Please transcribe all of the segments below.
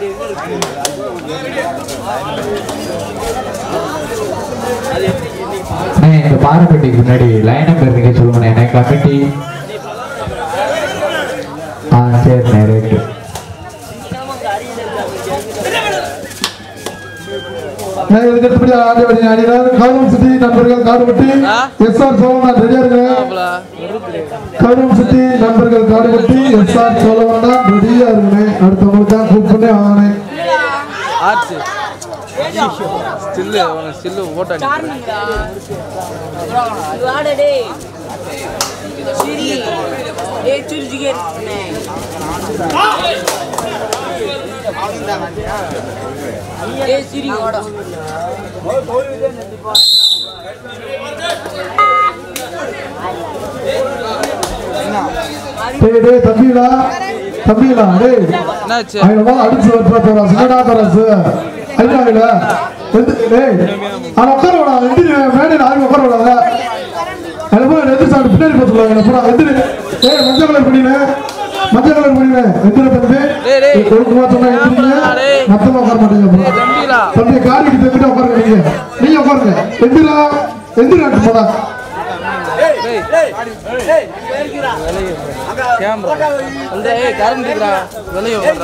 அண்ணே, இந்த பாரம்பட்டிக்கு முன்னாடி லைன் நம்பர் நீங்க சொல்லுங்க என்ன கமிட்டி ஆ சரிண்ணே ரைட்டு இதுக்கு அடுத்தபடி ஆடியபடி அணியினர் கௌரவம் சிட்டி நண்பர்கள் காடுபட்டி எஸ் ஆர் சோழன் ரெடியா இருங்க கௌரவம் சிட்டி நண்பர்கள் காடுபட்டி எஸ் ஆர் சோழன் ரெடியா இருங்க அடுத்தவங்களுக்கு தான் கூப்பிட்டு வாங்க ஆச்சு ஸ்டில்லு ஸ்டில்லு ஓட்ட வாடடே சிரி ஏ சுரிஜிகே ஏ சிரி வாடா டேய் டேய் தம்பிகளா தம்பிகளா டேய் என்னாச்சு அவங்க மேல அடிச்சு வரப்பா போறா சின்னடா தரசு ஐயாவில எந்த டேய் ஆனா உட்கார விடா எந்திரி மேடையில் ஆளுங்க உட்கார விடாத அது போல எதிர் சாப்பிட்டு பின்னாடி பார்த்து சொல்லுவாங்க என்ன போடா எந்திரி டேய் மஞ்சள் கலர் பண்ணினே மஞ்சள் கலர் பண்ணினே எந்திர தம்பி டேய், டேய். ஒழுக்கமா சொன்னா எந்திரிங்க டேய். மொத்தமா உட்கார மாட்டீங்க டேய், அப்புறம். தம்பிகளா. தம்பி காரிக்கு தம்பிட்டு உட்காருங்க நீங்க நீங்க உட்காருங்க எந்திரா எந்திராட்டு போடா கேமரா அந்த ஏய் கரண்ட் இருக்கிறா வெளியே வர்றா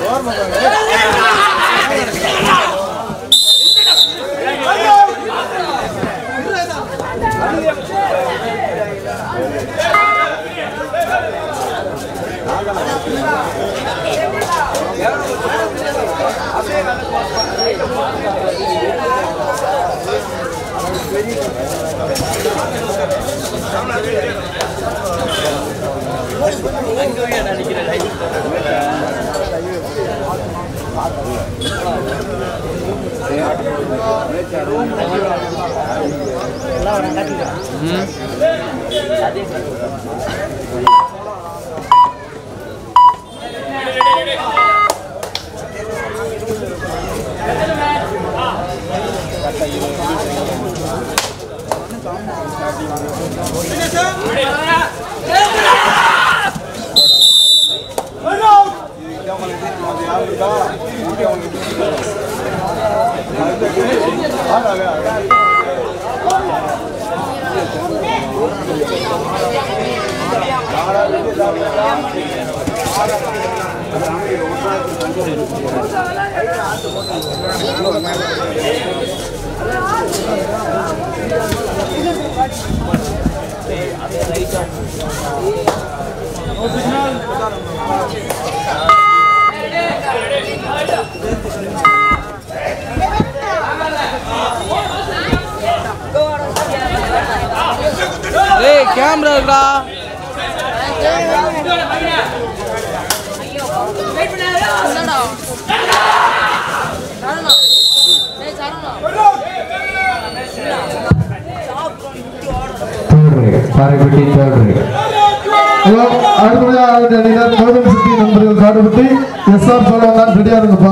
ஏய் கேமரா இருக்கா சரணா சரணா ஏய் சரணா தோடுறேன் பாரம்பட்டி தோடுறேன் ஹலோ அடுத்தபடியா ஆடிய அணியினர் கௌதம் சிட்டி நண்பர்கள் காடுபட்டி எஸ் ஆர் சோழன் ரெடியா இருங்கப்பா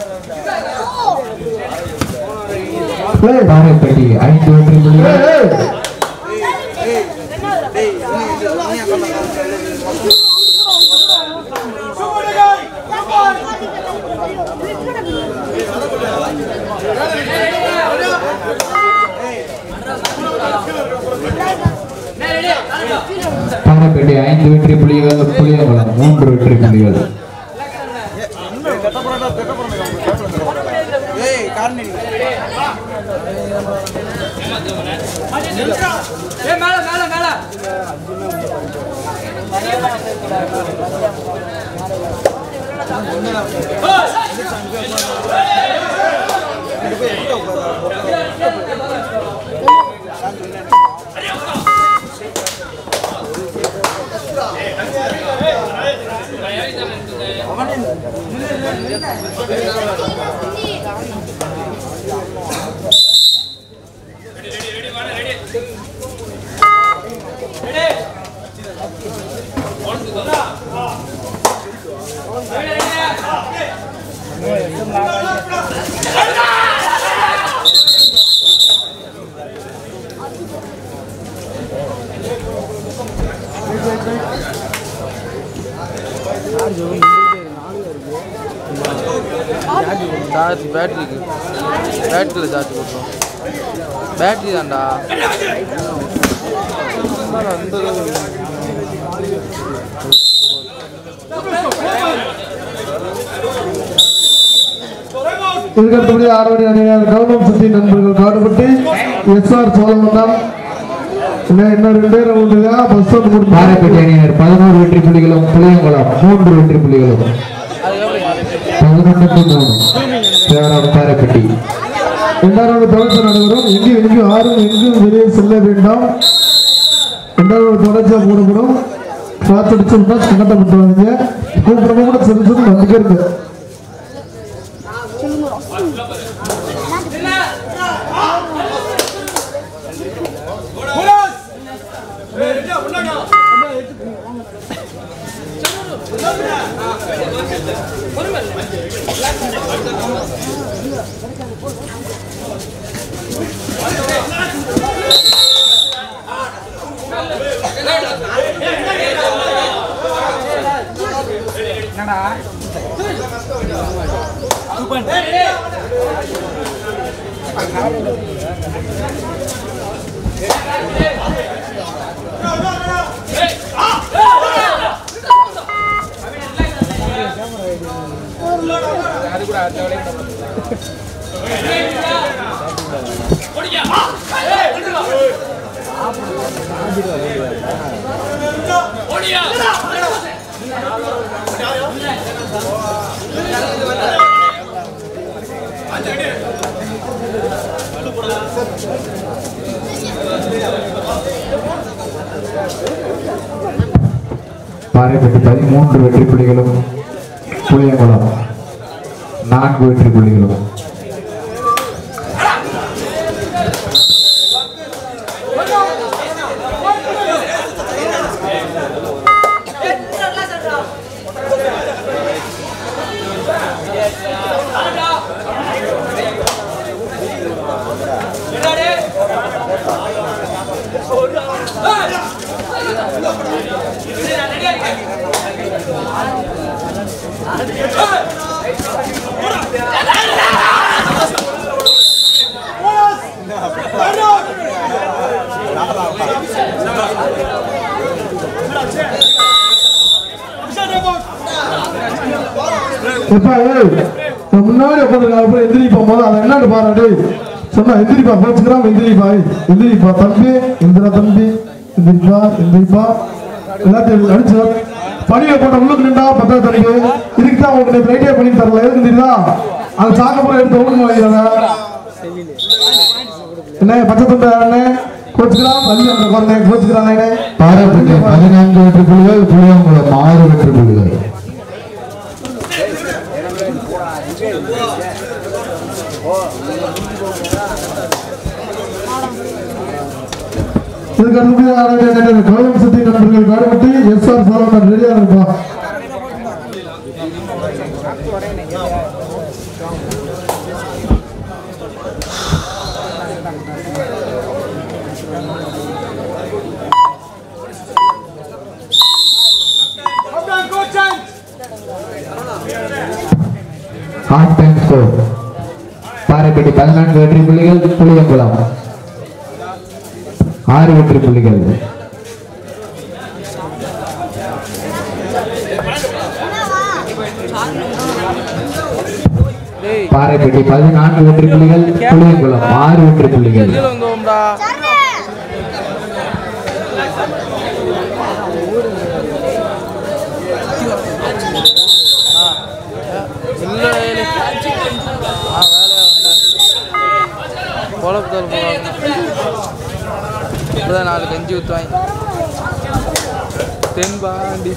ஏய் பாரம்பட்டி ஐந்து வெற்றி புள்ளிகள் ஏய் ஏய் பாரம்பட்டி ஐந்து வெற்றி புள்ளிகள் புளியங்குளம் மூன்று வெற்றி புள்ளிகள் சார்ஜ் பேட்டரிக்கு பேட்டரியில் சார்ஜ் போட்டோம் பேட்டரி தான்டா என்னடா இந்த அளவு? இதுக்கு அடுத்தபடி ஆரோடி அணியினர் கவனம் சுத்தி நண்பர்கள் காடுபட்டி எஸ் ஆர் சோழமன்னம் இன்னும் இன்னும் ரெண்டே ரவுண்டு தான் ஃபர்ஸ்ட் ரவுண்ட் முடிச்சு பாறைப்பட்டி அணியினர் பதினோரு வெற்றி புள்ளிகளும் புளியங்குளம் மூன்று வெற்றி புள்ளிகளும் பதினொன்றுக்கு மூணு தேவராடு பாறைப்பட்டி இரண்டாவது தொடர்ச்சி நடைபெறும் எங்கேயும் எங்கேயும் யாரும் எங்கும் வெளியே செல்ல வேண்டாம் இரண்டாவது தொடர்ச்சியாக போடப்படும் காத்தடிச்சு விட்டா சங்கடப்பட்டுவாங்க கூப்பிடுறவங்க கூட சொல்லி சொல்லி நம்பிக்கை இருக்கு பாறைப்பட்டி பதிமூன்று வெற்றி புள்ளிகளும் புளியங்குளம் நான்கு வெற்றி புள்ளிகளும் எப்பா ஏய் நான் முன்னாடி உட்காந்து அப்புறம் எந்திரிப்பா முதல்ல அதை என்னன்னு பாரு டேய் சொன்னா எந்திரிப்பா போச்சுக்கிறான் எந்திரிப்பா ஏய், எந்திரிப்பா தம்பி எந்திரா தம்பி எந்திரிப்பா எந்திரிப்பா எல்லாத்தையும் அடிச்சு பணியில போட்ட உள்ளுக்கு நின்றா பத்தாவது தனிக்கு இதுக்கு தான் உங்களுக்கு ஐடியா பண்ணி தரல எதுக்கு தெரியுதா அந்த சாக்க போற எடுத்து ஓடுங்க வைக்கிறாங்க என்ன பச்சை துண்டு அண்ணே கோச்சுக்கிறான் பள்ளி அந்த குழந்தை கோச்சுக்கிறான் அண்ணே பாறைப்பட்டி பதினான்கு வெற்றி புள்ளிகள் புளியங்குளம் ஆறு வெற்றி புள்ளிகள் இதுக்கு அடுத்தபடி ஆரோக்கிய கவனம் சுத்தி நண்பர்கள் காடுபட்டி எஸ் ஆர் சரவணன் ரெடியா இருப்பா ஹாஃப் டைம் ஸ்கோர் பாறைப்பட்டி பதினான்கு வெற்றி புள்ளிகள் புளியங்குளம் ஆறு வெற்றி புள்ளிகள் டேய் பாறைப்பட்டி பதினான்கு வெற்றி புள்ளிகள் புளியங்குளம் ஆறு வெற்றி புள்ளிகள் கீழே வந்தோம்டா இல்லை ஆ வேலையா வந்தேன் குழப்பத்தால் போகிறாங்க இப்போதான் நாலு கஞ்சி ஊற்றுவாங்க தென்பாண்டி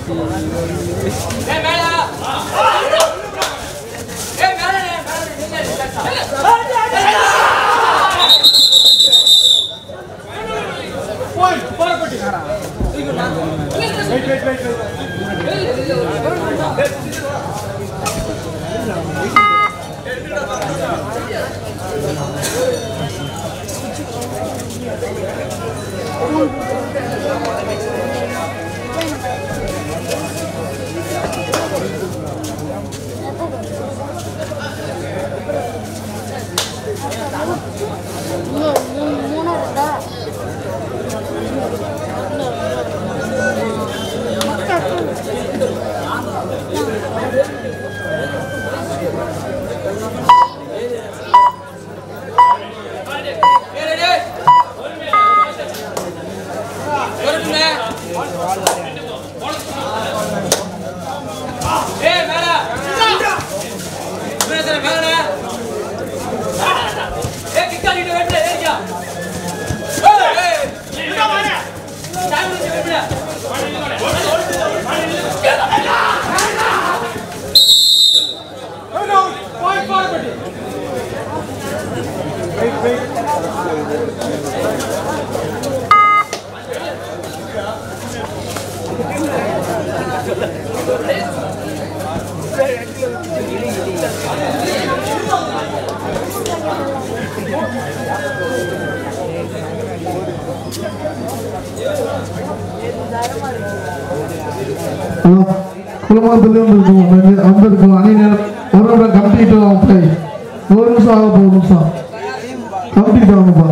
குலமாத்திலிருந்து வந்திருக்கும் அணி நேரம் ஒரு நிமிடம் கம்ப்ளீட் ஆகும் ஒரு நிமிஷம் ஆக போகுது நிமிஷம் கம்ப்ளீட் ஆகும்பா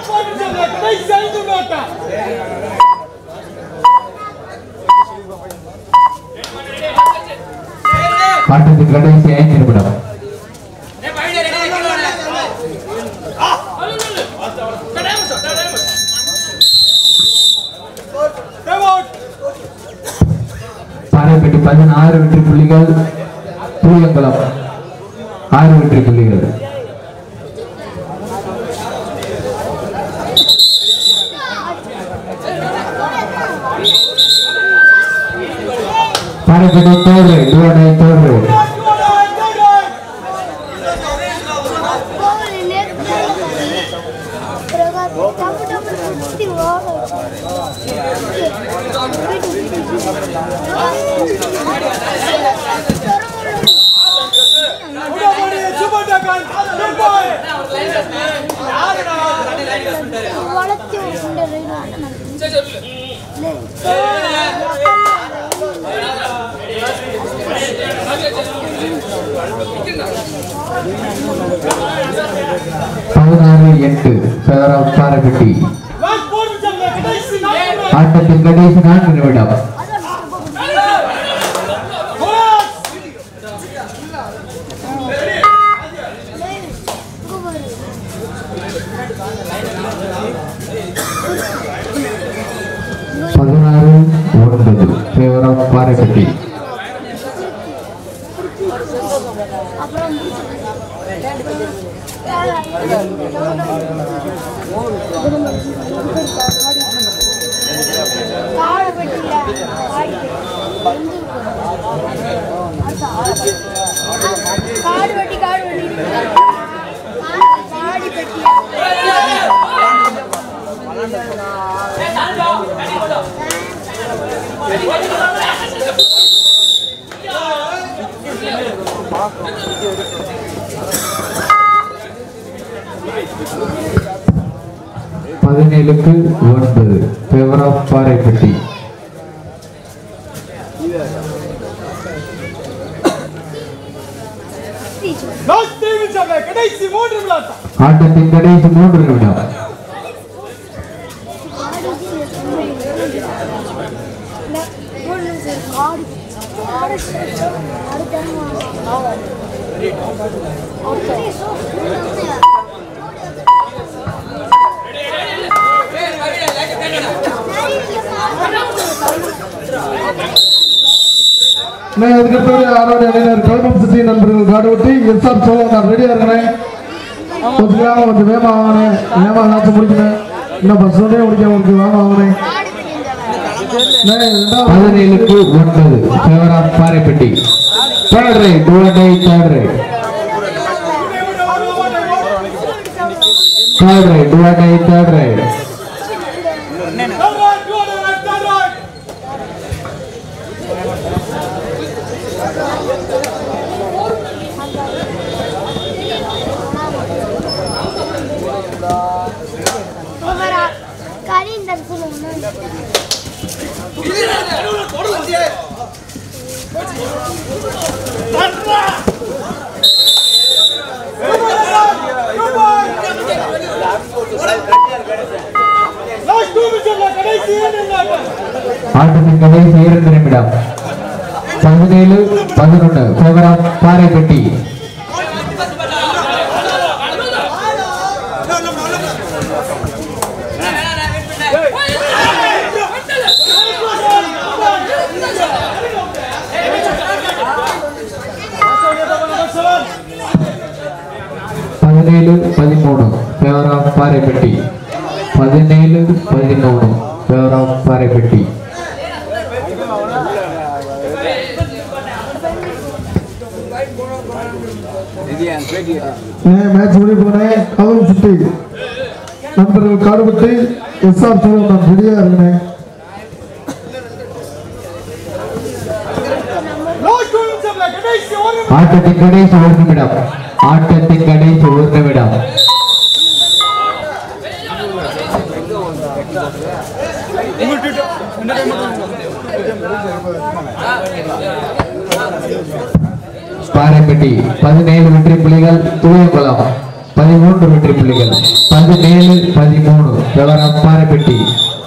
ஆட்டத்தின் கடைசி ஐந்து நிமிடம் பாறைப்பட்டி பதினாறு வெற்றி புள்ளிகள் தூயங்குளம் ஆறு வெற்றி புள்ளிகள் பாறைப்பட்டி தோறு இவனை தோறு வளர்த்து பதினாறு எட்டு பேரா பாறைப்பட்டி ஆட்டத்தின் கடைசி நான்கு நிமிடம் பதினாறு ஒன்பது பேரா பாறைப்பட்டி அப்புறம் காடு வெட்டி காடு வெட்டி காடி பெட்டி பதினேழுக்கு ஒன்பது பேவரா பாறைப்பட்டி கடைசி மூன்று விளையாட்டம் ஆட்டத்தின் கடைசி மூன்று நிமிடம் நான் அதுக்கப்புறம் ஆறாவது அணியினர் கல்பம் சிட்டி நண்பர்கள் காடு வெட்டி எஸ்ஆர் சோழன் நான் ரெடியா இருக்கிறேன் கொஞ்சம் வேகம் கொஞ்சம் வேகமா வாங்கினேன் வேகமா ஏதாச்சும் முடிக்கணும் இன்னும் பஸ் ஒன்றே முடிக்க உங்களுக்கு வேகமா வாங்கினேன் நான் ரெண்டாவது பதினேழுக்கு ஒன்பது பேவரா பாறைப்பட்டி தேர்ட் ரைட் டூடை தேர்ட் ரைட் தேர்ட் ரைட் டூடை தேர்ட் ரைட் கரீம் தரத்துல கடைசி இரண்டு விளையாட்டம் ஆட்டத்தின் கடைசி இரண்டு நிமிடம் பதினேழு பதினொன்று பேவரா பாறைப்பட்டி பதினேழு பதிமூணு பேவரா பாறைப்பட்டி பதினேழு பதிமூணு பேவரா பாறைப்பட்டி Thank மேட்ச் முடிவு போனேன் கதவு சுட்டி நண்பர்கள் காடுபட்டு எஸ்ஆர் சோழன் நான் ரெடியா இருக்கேன் லாஸ்ட் ஒரு நிமிஷம் கடைசி ஒரு ஆட்டத்தின் கடைசி ஒரு நிமிடம் ஆட்டத்தின் கடைசி ஒரு நிமிடம் பாறைப்பட்டி பதினேழு வெற்றி புள்ளிகள் தூயகுளம் பதிமூன்று வெற்றி புள்ளிகள் பதினேழு பதிமூணு விவரம் பாறைப்பட்டி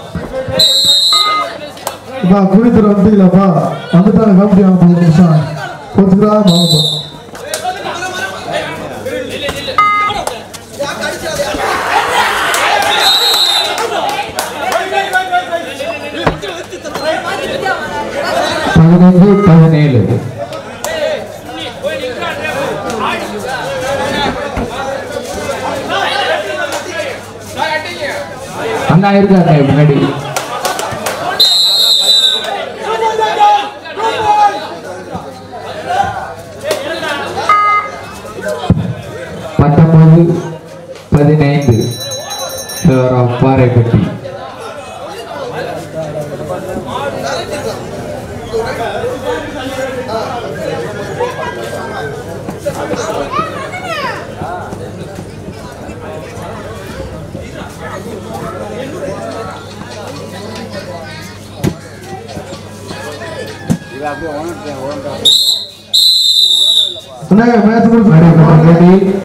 இப்ப குடித்துற வந்தீங்களாப்பா வந்துட்டாங்க கபடி ஆகும் ஒரு நிமிஷம் கொஞ்சம் ஆகும் பதினைந்து பதினேழு அண்ணா இருக்காங்க முன்னாடி பத்தொன்பது பதினைந்து விவரம் பாறைப்பட்டி மேட்ச் முடிச்சு பாறைப்பட்டி